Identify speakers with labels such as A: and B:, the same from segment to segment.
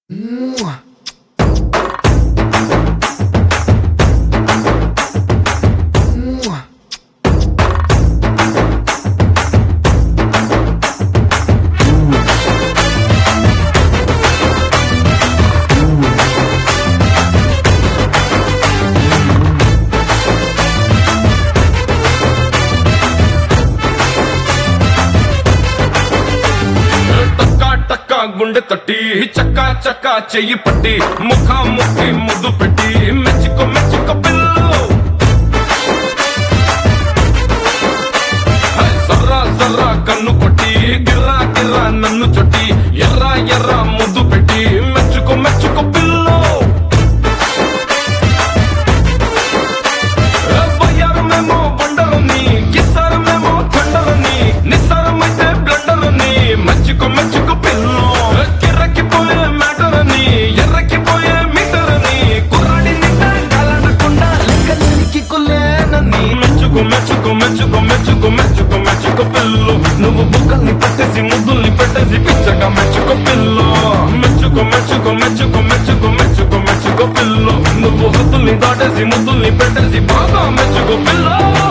A: టక్కా టక్కా గుండె తట్టి చక్కా చక్కా చెయ్యి పట్టి ముఖా ముఖి ముద్దు పెట్టి మెచ్చుకో మెచ్చుకో పిల్లు హై, సర్రా సర్రా కన్ను కొట్టి గిర్రా గిర్రా నన్ను చుట్టి ఎర్రా ఎర్రా ముద్దు పెట్టి మెచ్చుకో మెచ్చుకో పిల్లు వయ్యారమేమో బండలని కిస్సారమేమో తండలని నిస్సారమైతే బ్లండలని మచ్చుకో మచ్చుకో పిల్లు కిర్రకి పోయే మ్యాటరని ఎర్రకి పోయే మీటరని కుర్రాడి నిండా గాలనకుండా లెక్కలేనికి కులేనని మెచ్చుకో మెచ్చుకో మెచ్చుకో మెచ్చుకో మెచ్చుకో మెచ్చుకో పిల్లు నువ్వు బుక్కల్ని పట్టేసి ముద్దుల్ని పెట్టేసి పిచ్చగా మెచ్చుకో పిల్లు మెచ్చుకో మెచ్చుకో మెచ్చుకో మెచ్చుకో మెచ్చుకో మెచ్చుకో పిల్లు నువ్వు హద్దుల్ని దాటేసి ముద్దుల్ని పెట్టేసి బాగా మెచ్చుకో పిల్లు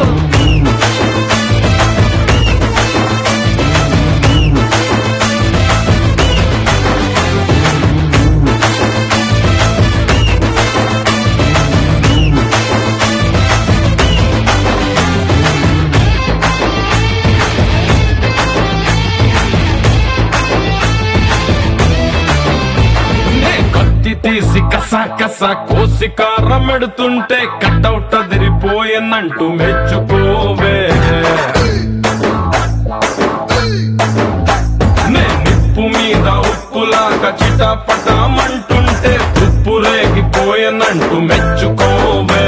A: నే కత్తి తీసి కస కస కోసి కారం ఎడుతుంటే కట్టౌట్ అదిరిపోయనంటూ మెచ్చుకోవే నే నిప్పు మీద ఉప్పులాగా చిటపటమంటుంటే ఉప్పు రేగిపోయనంటూ మెచ్చుకోవే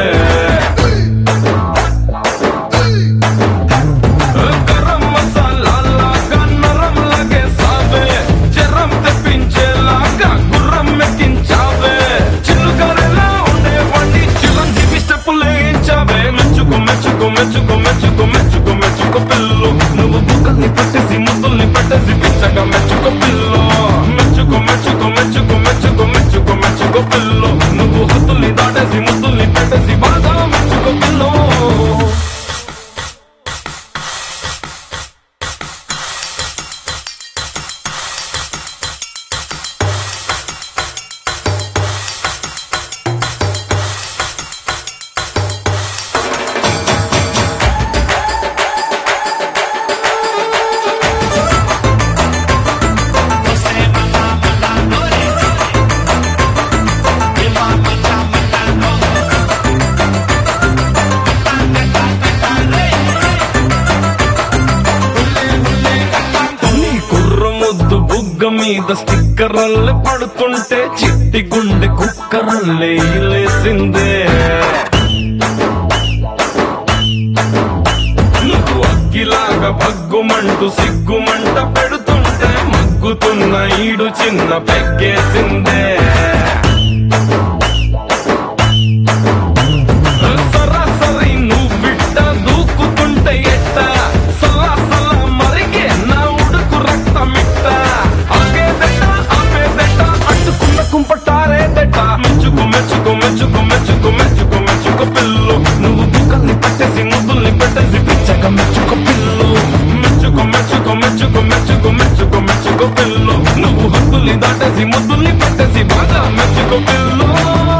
A: గరం మసాలాలాగా నరం లగేసావే జరం తెప్పించేలాగా గుర్రం మెక్కించావే చిల్లుగారెలా ఉండేవాడి చిరంజీవి స్టెప్పులు వేయించావే మెచ్చుకో మెచ్చుకో మెచ్చుకో మెచ్చుకో మెచ్చుకో మెచ్చుకో పిల్లు నువ్వు బుక్కల్ని పెట్టేసి ముద్దుల్ని పెట్టేసి పిచ్చగా మెచ్చుకో పిల్లు మెచ్చుకో మెచ్చుకో మెచ్చుకో మెచ్చుకో మెచ్చుకో మెచ్చుకో పిల్లు నువ్వు హద్దుల్ని దాటేసి ముద్దుల్ని పెట్టేసి బాగా మెచ్చుకో పిల్లు నీ కుర్ర ముద్దు బుగ్గ మీద స్టిక్కర్లే పడుతుంటే చిట్టి గుండె కుక్కరల్లే లేసిందే నువ్వు అగ్గిలాగా భగ్గుమంటూ సిగ్గుమంట పెడుతుంటే మగ్గుతున్న ఈడు చిన్న పెగ్గేసిందే సరాసరి నువ్వు బిడ్డ దూకుతుంటే ఎట్ట సలా సలా మరిగే నా ఉడుకు రక్తమిట్ట ఆగేదెట్ట ఆపేదెట్ట అడ్డుకున్న కుంపటారేదెట్ట మెచ్చుకో మెచ్చుకో మెచ్చుకో మెచ్చుకో మెచ్చుకో మెచ్చుకో పిల్లు నువ్వు బుక్కల్ని పట్టేసి ముద్దుల్ని పెట్టేసి పిచ్చగా మెచ్చుకో పిల్లు మెచ్చుకో మెచ్చుకో మెచ్చుకో మెచ్చుకో మెచ్చుకో మెచ్చుకో పిల్లు నువ్వు హద్దుల్ని దాటేసి ముద్దుల్ని పెట్టేసి బాగా మెచ్చుకో పిల్లు